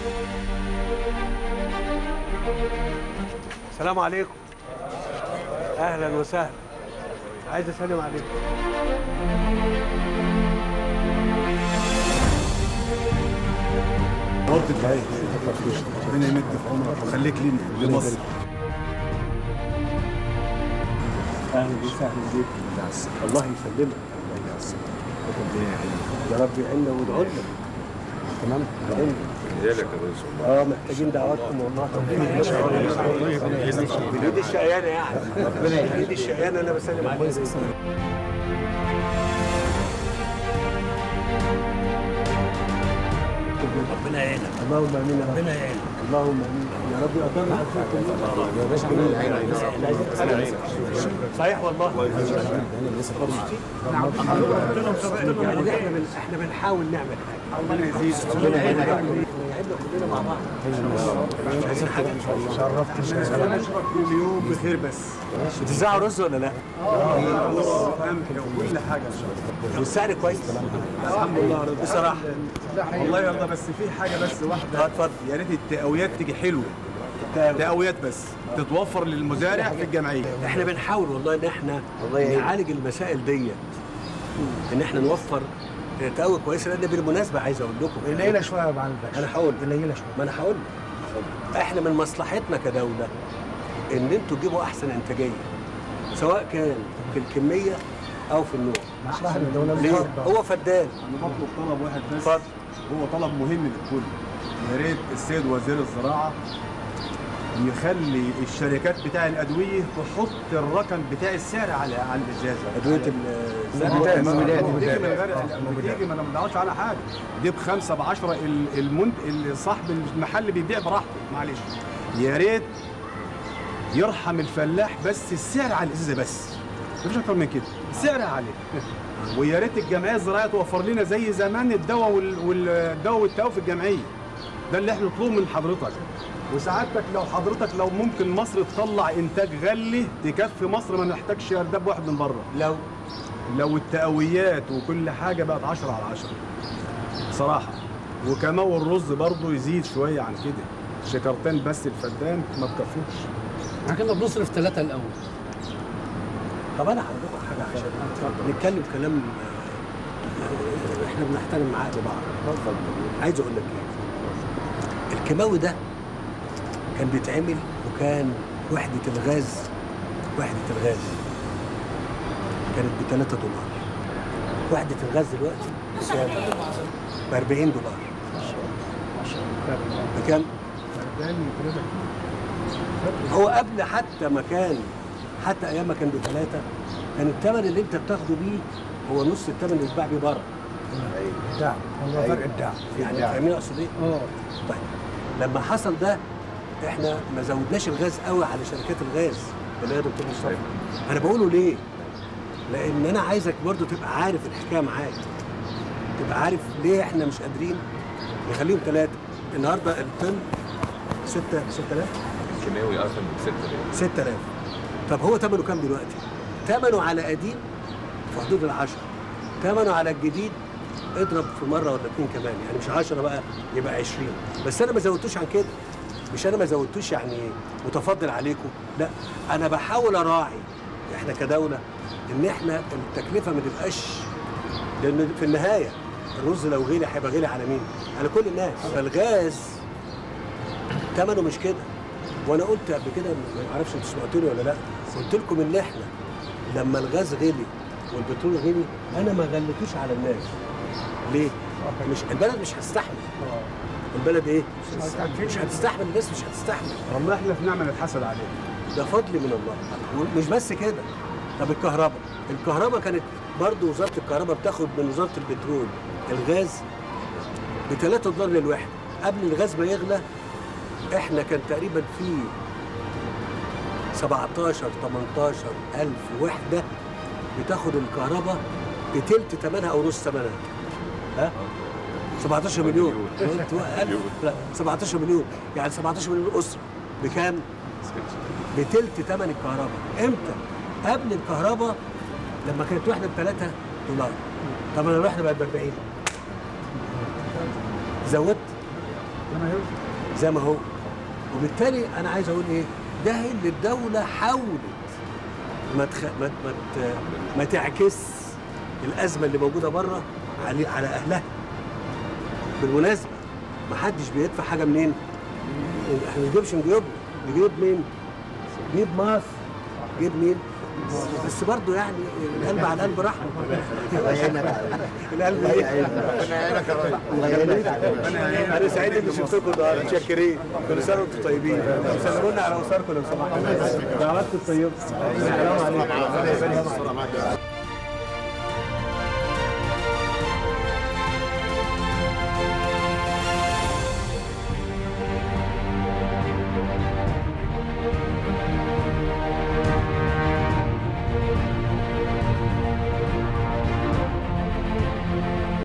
السلام عليكم اهلا وسهلا عايز اسلم عليكم برضه الجاي ربنا يمد في عمرك ويخليك لنا لمصر اهلا وسهلا بيك الله يسلمك يا رب يعيننا وادعوا لنا تمام ادعوا لنا جالك يا ريس والله اه محتاجين دعواتكم والله بالايد الشقيانه يعني بالايد الشقيانه انا بسلم عليك ربنا يعينك اللهم امين ربنا يعينك اللهم امين يا رب يقدرنا على الخير يا باشا صحيح والله يعني احنا بن- احنا بنحاول نعمل حاجه ربنا يزيد ربنا يعينك يعيننا كلنا مع بعض عايزين حاجه ان شاء الله شرفت كل يوم بخير بس بتزرعوا رز ولا لا؟ قمح وكل حاجه ان شاء الله والسعر كويس الحمد لله رب بصراحه الله يرضى بس في حاجه بس اه واحده اتفضل يا ريت التقويات تيجي حلوه تقويات بس تتوفر للمزارع في الجمعيه احنا بنحاول والله ان احنا نعالج المسائل ديت ان احنا نوفر تقوي كويسه لان بالمناسبه عايز اقول لكم قليله شويه يا معلم الباشا انا هقول قليله شويه ما انا هقول لك. احنا من مصلحتنا كدوله ان انتوا تجيبوا احسن انتاجيه سواء كان في الكميه او في النوع مصلحه الدوله ليه؟ الفرد هو فدان انا بطلب طلب واحد بس اتفضل. هو طلب مهم للكل يا ريت السيد وزير الزراعه يخلي الشركات بتاع الادويه تحط الرقم بتاع السعر على على الازازه ادويه المبيدات ال- بتيجي من غير بتيجي ما انا ما بدعوش على حاجه دي بخمسه ب 10 المنت صاحب المحل بيبيع براحته معلش يا ريت يرحم الفلاح بس السعر على الازازه بس مفيش اكتر من كده السعر عليه ويا ريت الجمعيه الزراعيه توفر لنا زي زمان الدواء وال- والدواء والتقوى في الجمعيه ده اللي احنا نطلبه من حضرتك وسعادتك لو حضرتك لو ممكن مصر تطلع انتاج غلي تكفي مصر ما نحتاجش ارداب واحد من بره لو لو التقويات وكل حاجه بقت 10 على 10 صراحه وكمان والرز برضه يزيد شويه عن كده شكرتين بس الفدان ما تكفوش احنا كنا بنصرف ثلاثه الاول طب انا هقول لكم حاجه عشان نتكلم كلام آه، احنا بنحترم عقد بعض عايز اقول لك ايه الكيماوي ده كان بيتعمل وكان وحده الغاز وحده الغاز كانت ب 3 دولار وحده الغاز دلوقتي بكام؟ ب 40 دولار بكام؟ هو قبل حتى ما كان حتى ايام ما كان بثلاثه كان الثمن اللي انت بتاخده بيه هو نص الثمن اللي بيتباع بيه بره الدعم هو فرق الدعم يعني فاهمين اقصد ايه؟ اه طيب لما حصل ده احنا ما زودناش الغاز قوي على شركات الغاز اللي هي دكتور مصطفى انا بقوله ليه؟ لان انا عايزك برضو تبقى عارف الحكايه معاك تبقى عارف ليه احنا مش قادرين نخليهم ثلاثه النهارده الطن 6 6000 كيماوي اصلا ستة ليه 6000 طب هو ثمنه كام دلوقتي؟ ثمنه على قديم في حدود العشرة ثمنه على الجديد اضرب في مره ولا اتنين كمان يعني مش 10 بقى يبقى 20 بس انا ما زودتوش عن كده مش انا ما زودتوش يعني متفضل عليكم لا انا بحاول اراعي احنا كدوله ان احنا التكلفه ما تبقاش لان في النهايه الرز لو غلي هيبقى غلي على مين؟ على كل الناس فالغاز ثمنه مش كده وانا قلت قبل كده ما اعرفش انتوا سمعتوني ولا لا قلت لكم ان احنا لما الغاز غلي والبترول غلي انا ما غليتوش على الناس ليه؟ مش البلد مش هتستحمل البلد ايه؟ مش هتستحمل الناس مش هتستحمل والله احنا في نعمه نتحسد عليها ده فضل من الله ومش بس كده طب الكهرباء الكهرباء كانت برضو وزاره الكهرباء بتاخد من وزاره البترول الغاز ب 3 دولار للوحده قبل الغاز ما يغلى احنا كان تقريبا في 17 18 الف وحده بتاخد الكهرباء بتلت ثمنها او نص ثمنها ها 17 مليون قلت ألف لا 17 مليون يعني 17 مليون اسره بكام؟ بتلت ثمن الكهرباء امتى؟ قبل الكهرباء لما كانت وحده ب 3 دولار طب انا الوحده بقت ب 40 زودت زي ما هو وبالتالي انا عايز اقول ايه ده اللي الدوله حاولت ما تخ... ما ما, ت... ما تعكس الازمه اللي موجوده بره على على اهلها بالمناسبه ما حدش بيدفع حاجه منين احنا ما بنجيبش من جيوبنا بنجيب مين جيب مصر جيب مين بس برضه يعني القلب على القلب رحمه القلب ايه انا سعيد اني شفتكم النهارده متشكرين كل سنه وانتم طيبين سلموا لنا على اسركم لو سمحتوا دعواتكم طيبه السلام عليكم